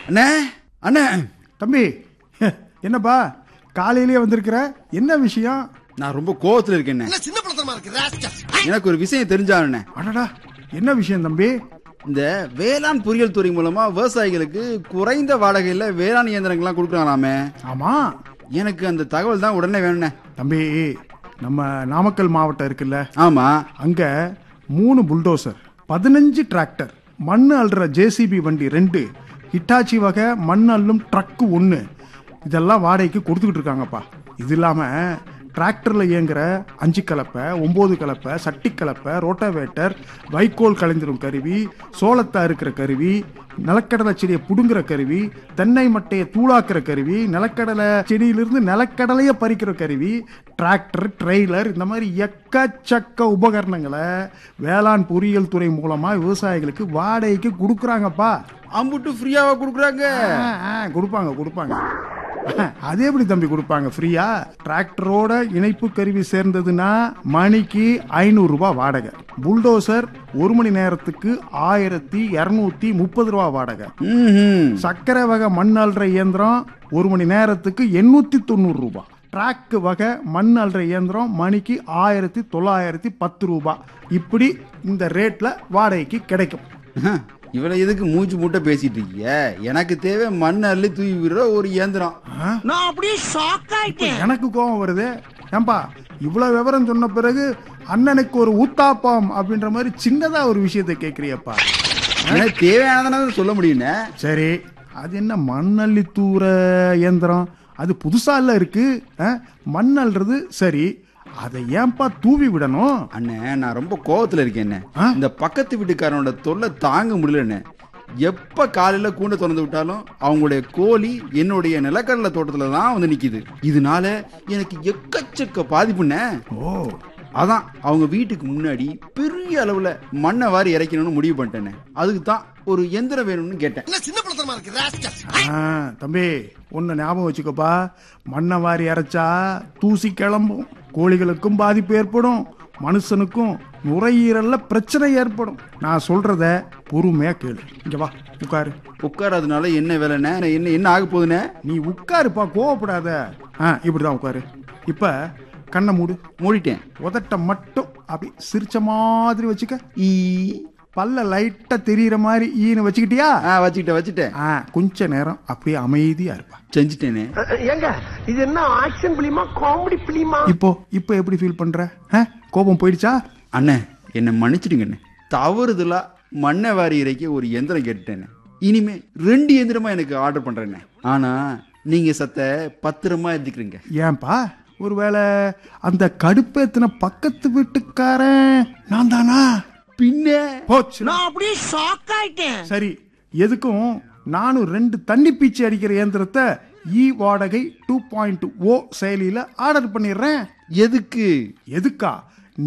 அண்ணே அண்ணே தம்பி என்னப்பா காலையிலேயே வந்திருக்கிற என்ன விஷயம் நான் ரொம்ப கோவத்துல இருக்கேன் என்ன சின்ன பழத்தனமா இருக்கு ராஸ்கல் எனக்கு ஒரு விஷயம் தெரிஞ்சாண்ணே அடடா என்ன விஷயம் தம்பி இந்த வேளாண் பொறியியல் துறை மூலமா விவசாயிகளுக்கு குறைந்த வாடகையில வேளாண் இயந்திரங்கள்லாம் கொடுக்குறாங்களாமே ஆமா எனக்கு அந்த தகவல் தான் உடனே வேணுண்ணே தம்பி நம்ம நாமக்கல் மாவட்டம் இருக்குல்ல ஆமா அங்க மூணு புல்டோசர் பதினஞ்சு டிராக்டர் மண் அள்ளுற ஜேசிபி வண்டி ரெண்டு ஹிட்டாச்சி வகை மண் அள்ளும் ட்ரக்கு ஒன்று இதெல்லாம் வாடகைக்கு கொடுத்துக்கிட்டு இருக்காங்கப்பா இது இல்லாமல் டிராக்டரில் இயங்குற அஞ்சு கலப்பை ஒம்பது கலப்பை சட்டி கலப்பை ரோட்டாவேட்டர் வைக்கோல் கலைந்திரும் கருவி சோளத்தை அறுக்கிற கருவி நிலக்கடலை செடியை புடுங்குற கருவி தென்னை மட்டையை தூளாக்குற கருவி நிலக்கடலை செடியிலிருந்து நிலக்கடலையை பறிக்கிற கருவி டிராக்டர் ட்ரெய்லர் இந்த மாதிரி எக்கச்சக்க உபகரணங்களை வேளாண் பொறியியல் துறை மூலமா விவசாயிகளுக்கு வாடகைக்கு கொடுக்குறாங்கப்பா அம்புட்டு ஃப்ரீயாவா கொடுக்குறாங்க ஆ, ஆ, கொடுப்பாங்க கொடுப்பாங்க அது எப்படி தம்பி கொடுப்பாங்க ஃப்ரீயா டிராக்டரோட இணைப்பு கருவி சேர்ந்ததுன்னா மணிக்கு ஐநூறு ரூபாய் வாடகை புல்டோசர் ஒரு மணி நேரத்துக்கு ஆயிரத்தி இரநூத்தி முப்பது ரூபா வாடகை ம்ஹும். சக்கரை வகை மண் அள்ளுற இயந்திரம் ஒரு மணி நேரத்துக்கு எண்ணூத்தி தொண்ணூறு ரூபாய் டிராக் வகை மண் அள்ளுற இயந்திரம் மணிக்கு ஆயிரத்தி தொள்ளாயிரத்தி பத்து ரூபாய் இப்படி இந்த ரேட்ல வாடகைக்கு கிடைக்கும் இவளை எதுக்கு மூச்சு மூட்டை பேசிட்டு இருக்கீங்க எனக்கு தேவை மண் அள்ளி தூவி விடுற ஒரு இயந்திரம் நான் அப்படியே ஷாக் ஆயிட்டேன் எனக்கு கோபம் வருது ஏன்பா இவ்வளவு விவரம் சொன்ன பிறகு அண்ணனுக்கு ஒரு ஊத்தாப்பம் அப்படின்ற மாதிரி சின்னதா ஒரு விஷயத்தை கேட்குறியப்பா எனக்கு தேவையானதானே சொல்ல முடியுண்ணே சரி அது என்ன மண்ணள்ளி தூர இயந்திரம் அது புதுசா இல்ல இருக்கு ஆ? மண் அள்ளுறது சரி அதை ஏன்பா தூவி விடணும் அண்ணே நான் ரொம்ப கோவத்துல இருக்கேன் ஆ? இந்த பக்கத்து வீட்டுக்காரனோட தொல்லை தாங்க முடியலண்ணே எப்ப காலையில கூண்டை திறந்து விட்டாலும் அவங்களுடைய கோழி என்னுடைய நிலக்கடலை தோட்டத்துல தான் வந்து நிக்குது இதனால எனக்கு எக்கச்சக்க பாதிப்புண்ணே ஓ அதான் அவங்க வீட்டுக்கு முன்னாடி பெரிய அளவுல மண்ணை வாரி இறைக்கணும்னு முடிவு பண்ணிட்டேனே அதுக்கு தான் ஒரு எந்திரம் வேணும்னு கேட்டேன் என்ன சின்ன பழத்தனமா இருக்கு ராஸ்கல் ஆ, தம்பி ஒன்று ஞாபகம் வச்சுக்கோப்பா மண்ணை வாரி அரைச்சா தூசி கிளம்பும் கோழிகளுக்கும் பாதிப்பு ஏற்படும் மனுஷனுக்கும் நுரையீரல்ல பிரச்சனை ஏற்படும் நான் சொல்றத பொறுமையா கேளு இங்க வா உட்காரு உட்காராதனால என்ன வேலைண்ணே என்ன என்ன ஆக போகுதுண்ணே நீ உட்காருப்பா கோவப்படாத ஆ இப்படிதான் உட்காரு இப்ப கண்ணை மூடு மூடிட்டேன் உதட்ட மட்டும் அப்படி சிரிச்ச மாதிரி வச்சுக்க ஈ பல்ல லைட்டா தெரியற மாதிரி ஈன்னு வச்சுக்கிட்டியா ஆ வச்சுக்கிட்டேன் வச்சுட்டேன் ஆ கொஞ்ச நேரம் அப்படியே அமைதியா இருப்பா செஞ்சுட்டேனே ஏங்க இது என்ன ஆக்ஷன் பிலிமா காமெடி பிலிமா இப்போ இப்போ எப்படி ஃபீல் பண்ற ஆ? கோபம் போயிடுச்சா அண்ணே என்னை மன்னிச்சிடுங்கண்ணே தவறுதலா மண்ணை வாரி இறைக்க ஒரு எந்திரம் கேட்டுட்டேனே இனிமே ரெண்டு எந்திரமா எனக்கு ஆர்டர் பண்றேண்ணே ஆனா நீங்க சத்த பத்திரமா எழுதிக்கிறீங்க ஏன்பா ஒருவேளை அந்த கடுப்பேத்தின பக்கத்து வீட்டுக்காரன் நான் தானா பின்ன போச்சு நான் அப்படியே ஷாக் ஆயிட்டேன் சரி எதுக்கும் நானும் ரெண்டு தண்ணி பீச்சி அடிக்கிற இயந்திரத்தை இ வாடகை டூ பாயிண்ட் ஓ செயலியில ஆர்டர் பண்ணிடுறேன் எதுக்கு எதுக்கா